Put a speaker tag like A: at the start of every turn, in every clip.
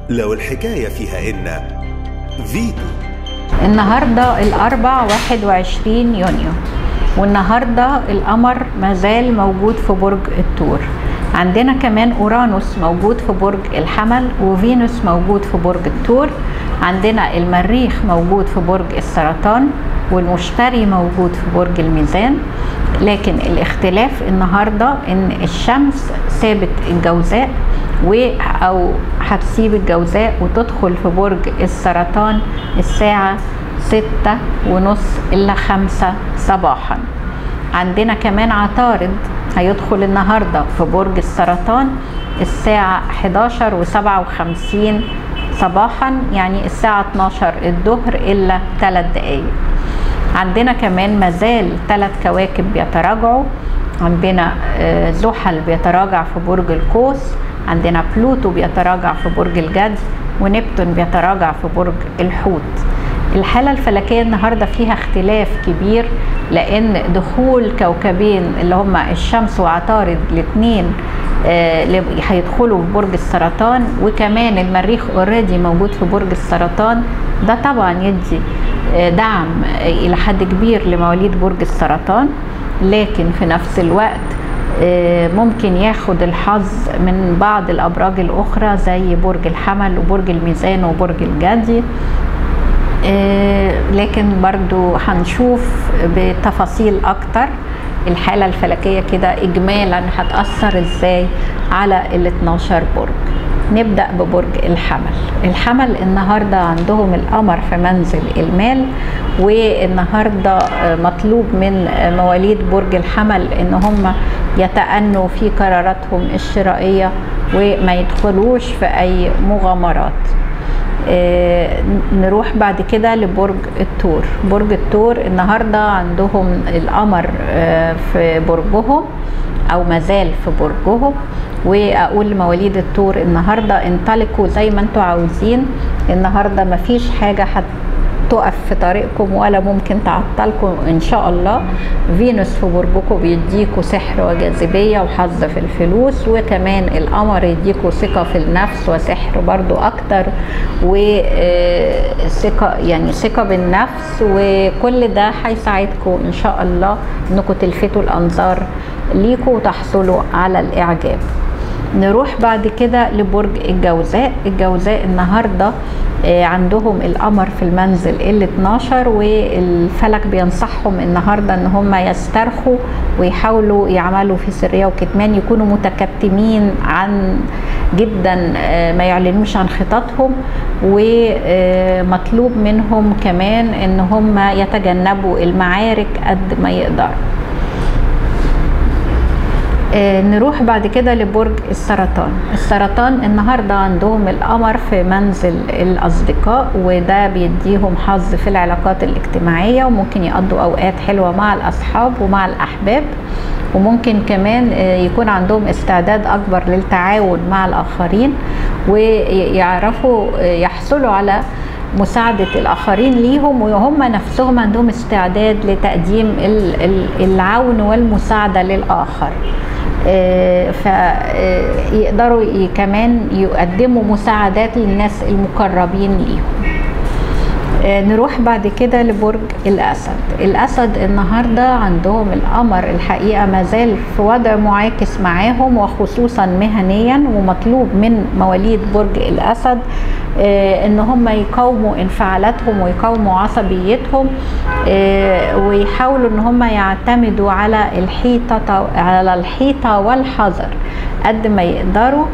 A: لو الحكاية فيها إن فيتو
B: النهاردة الأربع 21 يونيو والنهاردة القمر مازال موجود في برج الثور عندنا كمان أورانوس موجود في برج الحمل وفينوس موجود في برج الثور عندنا المريخ موجود في برج السرطان والمشتري موجود في برج الميزان لكن الاختلاف النهارده ان الشمس سابت الجوزاء و او هتسيب الجوزاء وتدخل في برج السرطان الساعة ستة ونص إلا خمسة صباحا عندنا كمان عطارد هيدخل النهاردة في برج السرطان الساعة 11 وسبعة وخمسين صباحا يعني الساعة 12 الظهر إلا 3 دقايق عندنا كمان مازال ثلاث كواكب بيتراجعوا عندنا زحل بيتراجع في برج القوس عندنا بلوتو بيتراجع في برج الجد ونبتون بيتراجع في برج الحوت الحالة الفلكية النهاردة فيها اختلاف كبير لأن دخول كوكبين اللي هما الشمس وعطارد الاثنين هيدخلوا في برج السرطان وكمان المريخ اوريدي موجود في برج السرطان ده طبعا يدي دعم الى حد كبير لمواليد برج السرطان لكن في نفس الوقت ممكن ياخد الحظ من بعض الابراج الاخرى زي برج الحمل وبرج الميزان وبرج الجدي لكن برضو هنشوف بتفاصيل اكتر الحالة الفلكية كده إجمالا هتأثر إزاي على ال 12 برج نبدأ ببرج الحمل الحمل النهاردة عندهم القمر في منزل المال والنهاردة مطلوب من مواليد برج الحمل ان هم يتأنوا في قراراتهم الشرائية وما يدخلوش في أي مغامرات آه نروح بعد كده لبرج الثور برج الثور النهارده عندهم القمر آه في برجهم او مازال في برجهم واقول لمواليد الثور النهارده انطلقوا زي ما انتوا عاوزين النهارده مفيش حاجه هت تقف في طريقكم ولا ممكن تعطلكم ان شاء الله فينوس في برجكم بيديكوا سحر وجاذبيه وحظ في الفلوس وكمان القمر يديكوا ثقه في النفس وسحر برضو اكتر وثقه يعني ثقه بالنفس وكل ده هيساعدكم ان شاء الله انكم تلفتوا الانظار ليكوا وتحصلوا على الاعجاب نروح بعد كده لبرج الجوزاء الجوزاء النهارده عندهم القمر في المنزل ال 12 والفلك بينصحهم النهارده ان هم يسترخوا ويحاولوا يعملوا في سريه وكتمان يكونوا متكتمين عن جدا ما يعلنوش عن خططهم ومطلوب منهم كمان ان هم يتجنبوا المعارك قد ما يقدروا نروح بعد كده لبرج السرطان السرطان النهاردة عندهم القمر في منزل الأصدقاء وده بيديهم حظ في العلاقات الاجتماعية وممكن يقضوا أوقات حلوة مع الأصحاب ومع الأحباب وممكن كمان يكون عندهم استعداد أكبر للتعاون مع الآخرين ويعرفوا يحصلوا على مساعدة الآخرين ليهم وهم نفسهم عندهم استعداد لتقديم العون والمساعدة للآخر فيقدروا كمان يقدموا مساعدات للناس المقربين ليهم نروح بعد كده لبرج الأسد الأسد النهاردة عندهم القمر الحقيقة ما زال في وضع معاكس معاهم وخصوصا مهنيا ومطلوب من مواليد برج الأسد ان هم يقاوموا انفعالاتهم ويقاوموا عصبيتهم ويحاولوا ان هم يعتمدوا على الحيطه على الحيطه والحذر قد ما يقدروا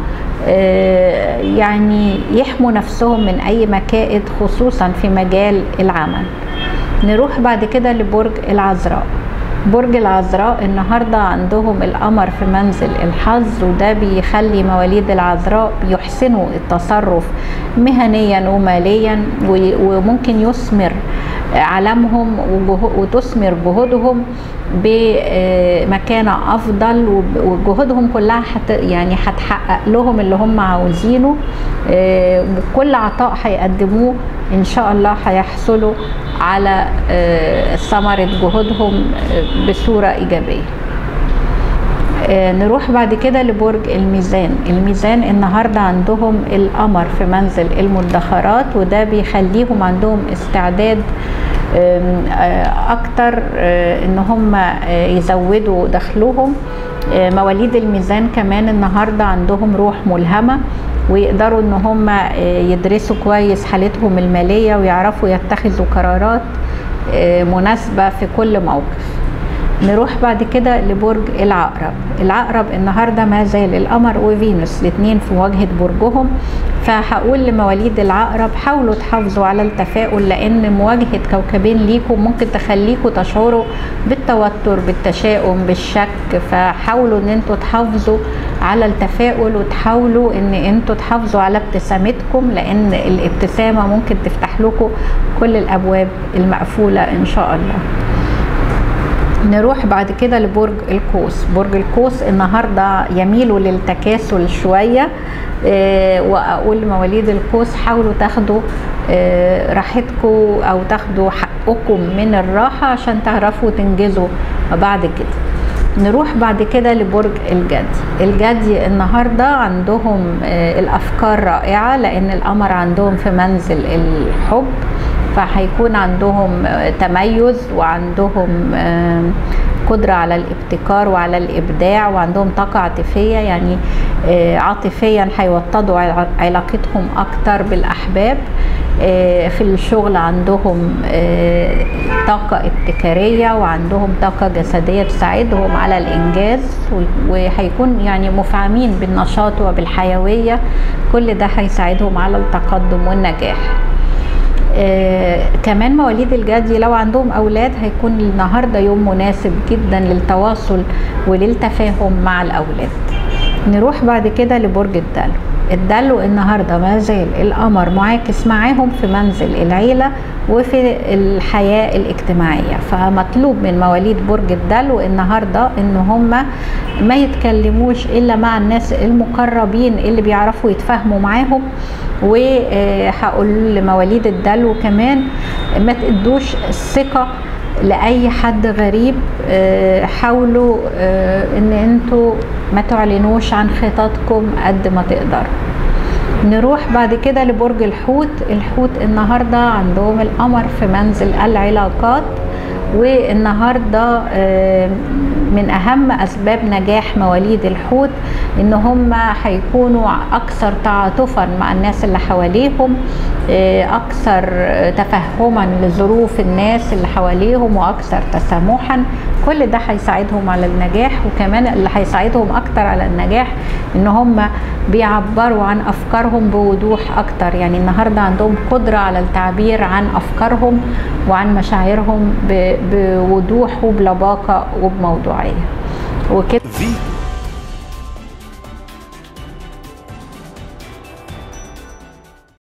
B: يعني يحموا نفسهم من اي مكائد خصوصا في مجال العمل نروح بعد كده لبرج العذراء برج العذراء النهاردة عندهم القمر في منزل الحظ وده بيخلي مواليد العذراء يحسنوا التصرف مهنيا وماليا وممكن يثمر علمهم وتثمر جهودهم بمكانة أفضل وجهودهم كلها حت يعني هتحقق لهم اللي هم عاوزينه وكل عطاء هيقدموه إن شاء الله هيحصلوا على ثمرة جهودهم بصورة إيجابية آه، نروح بعد كده لبرج الميزان الميزان النهاردة عندهم القمر في منزل المدخرات وده بيخليهم عندهم استعداد آم، آه، اكتر آه، ان هم آه، يزودوا دخلهم آه، مواليد الميزان كمان النهارده عندهم روح ملهمه ويقدروا ان هم آه، يدرسوا كويس حالتهم الماليه ويعرفوا يتخذوا قرارات آه، مناسبه في كل موقف نروح بعد كده لبرج العقرب العقرب النهارده ما زال القمر وفينوس الاثنين في مواجهه برجهم فهقول لمواليد العقرب حاولوا تحافظوا على التفاؤل لان مواجهه كوكبين ليكم ممكن تخليكم تشعروا بالتوتر بالتشاؤم بالشك فحاولوا ان انتوا تحافظوا على التفاؤل وتحاولوا ان انتوا تحافظوا على ابتسامتكم لان الابتسامه ممكن تفتح لكم كل الابواب المقفوله ان شاء الله نروح بعد كده لبرج القوس برج القوس النهارده يميلوا للتكاسل شويه آه، واقول لمواليد القوس حاولوا تاخدوا آه، راحتكم او تاخدوا حقكم من الراحه عشان تعرفوا تنجزوا بعد كده نروح بعد كده لبرج الجدي الجدي النهارده عندهم آه، الافكار رائعه لان القمر عندهم في منزل الحب فهيكون عندهم آه، تميز وعندهم آه، قدرة على الابتكار وعلى الإبداع وعندهم طاقة عاطفية يعني آه، عاطفيا هيوطدوا عل- علاقتهم أكتر بالأحباب آه، في الشغل عندهم آه، طاقة ابتكارية وعندهم طاقة جسدية تساعدهم على الإنجاز و- وهيكون يعني مفعمين بالنشاط وبالحيوية كل ده هيساعدهم على التقدم والنجاح آه، كمان مواليد الجدي لو عندهم اولاد هيكون النهارده يوم مناسب جدا للتواصل وللتفاهم مع الاولاد نروح بعد كده لبرج الدلو الدلو النهارده ما زال القمر معاكس معاهم في منزل العيله وفي الحياه الاجتماعيه فمطلوب من مواليد برج الدلو النهارده ان هم ما يتكلموش الا مع الناس المقربين اللي بيعرفوا يتفاهموا معاهم وهقول لمواليد الدلو كمان ما تدوش الثقه لاي حد غريب آه، حاولوا آه، ان انتوا ما تعلنوش عن خططكم قد ما تقدروا نروح بعد كده لبرج الحوت الحوت النهارده عندهم القمر في منزل العلاقات والنهارده آه، من اهم اسباب نجاح مواليد الحوت ان هم هيكونوا اكثر تعاطفا مع الناس اللي حواليهم آه، اكثر تفهما لظروف الناس اللي حواليهم واكثر تسامحا كل ده هيساعدهم على النجاح وكمان اللي هيساعدهم اكتر على النجاح ان هم بيعبروا عن افكارهم بوضوح اكتر يعني النهارده عندهم قدره على التعبير عن افكارهم وعن مشاعرهم ب- بوضوح وبلباقه وبموضوعيه وكده
A: فيتو